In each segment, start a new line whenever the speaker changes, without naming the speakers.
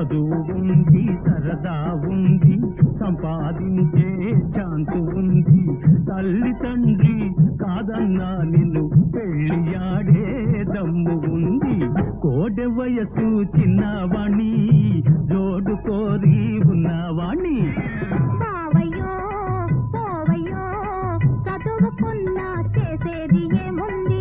చదువు ఉంది సరదా ఉంది సంపాదించే ఛాన్స్ ఉంది తల్లి తండ్రి కాదన్నా నిన్ను పెళ్ళియాడే దమ్ము ఉంది కోడె వయసు చిన్నవాణి జోడు కోరి ఉన్నవాణి
బావయ్యో పోవయ్యో చదువుకున్నా చేసేది ఏముంది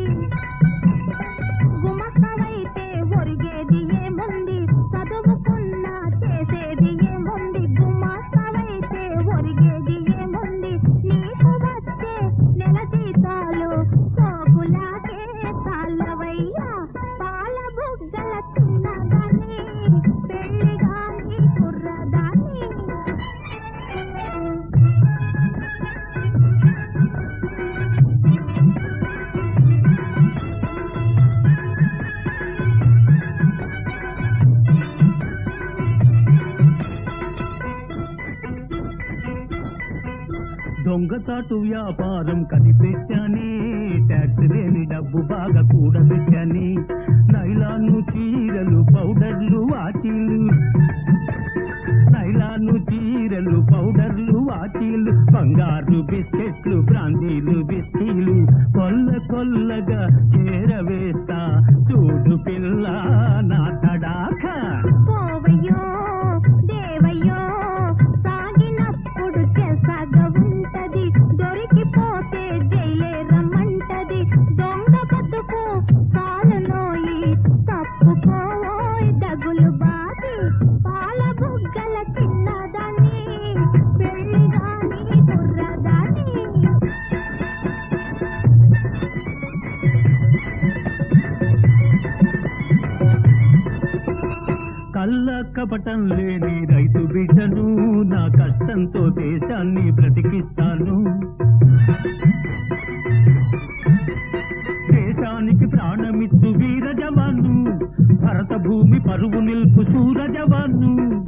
గుమస్తవైతే ఒరిగేది ఏముంది చదువుకున్నా చేసేది ఏముంది గుమస్తవైతే ఒరిగేది ఏముంది నీకు వచ్చే నెల జీతాలు సోకులాగే తాళ్ళవయ్యా పాల బుగ్గల చిన్నదాన్ని పెళ్లిగాని కుర్రదాన్ని
దొంగతాటు వ్యాపారం కనిపెట్టానే ట్యాక్స్ లేని డబ్బు బాగా కూడబెట్టాని నైలాను చీరలు పౌడర్లు వాచీలు నైలాను చీరలు పౌడర్లు వాచీలు బంగారు బిస్కెట్లు బ్రాందీలు బిస్కీలు కొల్ల కొల్లగా చేరవేస్తా చూడు పిల్ల నా తడాక
పోవయ్యో దేవయ్యో సాగినప్పుడు చేసాగా ఉంటది దొరికిపోతే జైలే రమ్మంటది దొంగ బతుకు కాలనోయి తప్పుకోవోయ్ దగులు బాది పాల బుగ్గల చిన్నదాన్ని పెళ్లిగాని కుర్రదాన్ని
కళ్ళ కపటం లేని రైతు బిడ్డను నా కష్టంతో దేశాన్ని బ్రతికిస్తాను దేశానికి ప్రాణమిచ్చు వీర జవాను భరత భూమి పరువు నిల్పు సూర జవాను